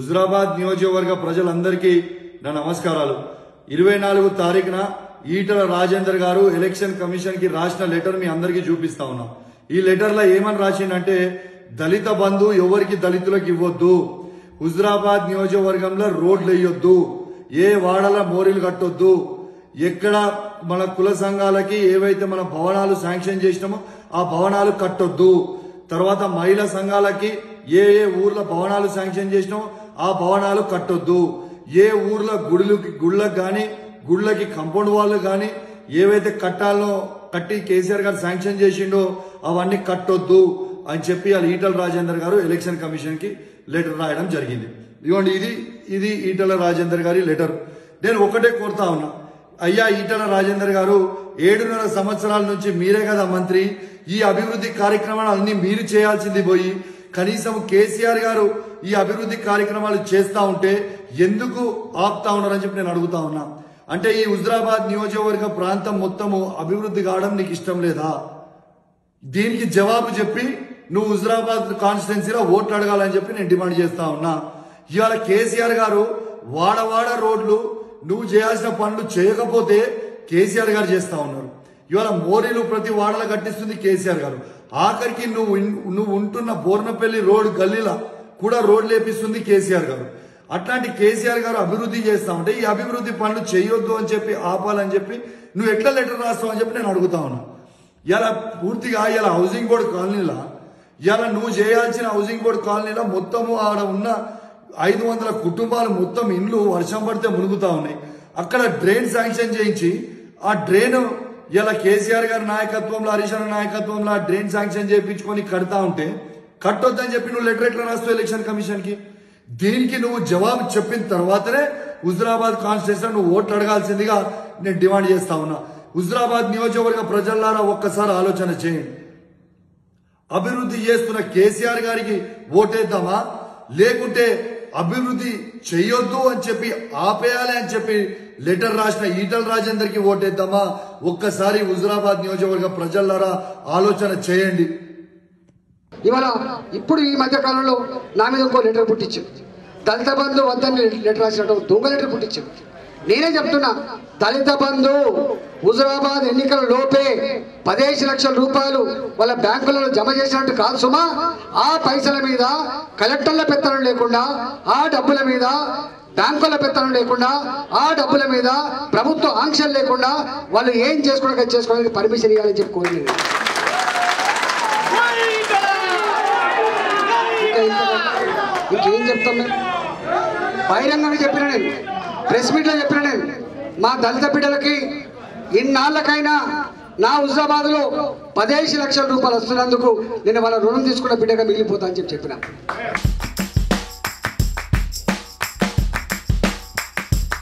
హుజరాబాద్ నియోజకవర్గ ప్రజలందరికీ నా నమస్కారాలు ఇరవై నాలుగు తారీఖున ఈటల రాజేందర్ గారు ఎలక్షన్ కమిషన్ కి రాసిన లెటర్ మీ అందరికీ చూపిస్తా ఉన్నా ఈ లెటర్ లో ఏమని రాసిందంటే దళిత బంధు ఎవరికి దళితులకు ఇవ్వద్దు హుజరాబాద్ నియోజకవర్గంలో రోడ్లు వేయొద్దు ఏ వాడల మోరీలు కట్టొద్దు ఎక్కడ మన కుల సంఘాలకి ఏవైతే మన భవనాలు శాంక్షన్ చేసినామో ఆ భవనాలు కట్టొద్దు తర్వాత మహిళా సంఘాలకి ఏ ఏ ఊర్లో భవనాలు శాంక్షన్ చేసినామో ఆ భవనాలు కట్టొద్దు ఏ ఊర్లో గుడులకి గుళ్ళకి గాని గుళ్ళకి కంపౌండ్ వాళ్ళు గాని ఏవైతే కట్టాలనో కట్టి కేసీఆర్ గారు శాంక్షన్ చేసిండో అవన్నీ కట్టొద్దు అని చెప్పి వాళ్ళ ఈటల రాజేందర్ గారు ఎలక్షన్ కమిషన్ కి లెటర్ రాయడం జరిగింది ఇదిగోండి ఇది ఇది ఈటల రాజేందర్ గారి లెటర్ నేను ఒకటే కోరుతా ఉన్నా అయ్యా ఈటల రాజేందర్ గారు ఏడున్నర సంవత్సరాల నుంచి మీరే కదా మంత్రి ఈ అభివృద్ధి కార్యక్రమాలు అన్ని మీరు చేయాల్సింది పోయి కనీసం కేసీఆర్ గారు ఈ అభివృద్ధి కార్యక్రమాలు చేస్తా ఉంటే ఎందుకు ఆపుతా ఉన్నారని చెప్పి నేను అడుగుతా ఉన్నా అంటే ఈ హుజరాబాద్ నియోజకవర్గ ప్రాంతం మొత్తము అభివృద్ధి కావడం నీకు ఇష్టం లేదా దీనికి జవాబు చెప్పి నువ్వు హుజరాబాద్ కాన్స్టిట్యున్సీలో ఓట్లు అడగాలని చెప్పి నేను డిమాండ్ చేస్తా ఉన్నా ఇవాళ కేసీఆర్ గారు వాడవాడ రోడ్లు నువ్వు చేయాల్సిన పనులు చేయకపోతే కేసీఆర్ గారు చేస్తా ఉన్నారు ఇవాళ మోరీలు ప్రతి వాడల కట్టిస్తుంది కేసీఆర్ గారు ఆఖరికి నువ్వు ఇన్- నువ్వు ఉంటున్న బోర్నపల్లి రోడ్ గల్లీలా కూడా రోడ్ లేపిస్తుంది కేసీఆర్ గారు అట్లాంటి కేసీఆర్ గారు అభివృద్ధి చేస్తా ఉంటే ఈ అభివృద్ధి పనులు చేయొద్దు అని చెప్పి ఆపాలని చెప్పి నువ్వు ఎట్లా లెటర్ రాస్తావు అని చెప్పి నేను అడుగుతా ఉన్నా ఇలా పూర్తిగా ఇలా హౌసింగ్ బోర్డు కాలనీలా ఇలా నువ్వు చేయాల్సిన హౌసింగ్ బోర్డు కాలనీలో మొత్తము ఆడ ఉన్న ఐదు వందల కుటుంబాలు మొత్తం ఇండ్లు వర్షం పడితే మునుగుతా ఉన్నాయి అక్కడ డ్రైన్ శాంక్షన్ చేయించి ఆ డ్రైన్ ఇలా కేసీఆర్ గారి నాయకత్వంలో హరీష్ రావు నాయకత్వంలో ఆ డ్రైన్ శాంక్షన్ చేయించుకొని కడతా ఉంటే కట్టొద్దని చెప్పి నువ్వు లెటర్ ఎట్లా రాస్తావు ఎలక్షన్ కమిషన్ కి దీనికి నువ్వు జవాబు చెప్పిన తర్వాతనే హుజరాబాద్ కాన్స్టిట్యూషన్ నువ్వు ఓట్లు అడగాల్సిందిగా నేను డిమాండ్ చేస్తా ఉన్నా హుజరాబాద్ నియోజకవర్గ ప్రజలారా ఒక్కసారి ఆలోచన చేయండి అభివృద్ధి చేస్తున్న కేసీఆర్ గారికి ఓటేద్దామా లేకుంటే అభివృద్ధి చేయొద్దు అని చెప్పి ఆపేయాలి అని చెప్పి లెటర్ రాసిన ఈటల రాజేందర్ కి ఓటేద్దామా ఒక్కసారి హుజరాబాద్ నియోజకవర్గ ప్రజలారా ఆలోచన చేయండి ఇవాళ ఇప్పుడు ఈ మధ్య కాలంలో నా మీద ఇంకో లెటర్ పుట్టించు దళిత బంధు వద్దని లెటర్ రాసినట్టు దొంగ లెటర్ పుట్టించు నేనే చెప్తున్నా దళిత బంధు హుజరాబాద్ ఎన్నికల లోపే పదిహేను లక్షల రూపాయలు వాళ్ళ బ్యాంకులలో జమ చేసినట్టు కాదు సుమా ఆ పైసల మీద కలెక్టర్ల పెత్తనం లేకుండా ఆ డబ్బుల మీద బ్యాంకుల పెత్తనం లేకుండా ఆ డబ్బుల మీద ప్రభుత్వ ఆంక్షలు లేకుండా వాళ్ళు ఏం చేసుకోవడానికి చేసుకోవడానికి పర్మిషన్ ఇవ్వాలని చెప్పి కోరింది ఇంకా ఇంత- ఇంకేం చెప్తాం మేము బహిరంగంగా చెప్పిన నేను ప్రెస్ మీట్లో చెప్పిన నేను మా దళిత బిడ్డలకి ఇన్నాళ్ళకైనా నా హుజరాబాద్ లో పదిహేను లక్షల రూపాయలు వస్తున్నందుకు నేను వాళ్ళ రుణం తీసుకున్న బిడ్డగా మిగిలిపోతా అని చెప్పి చెప్పిన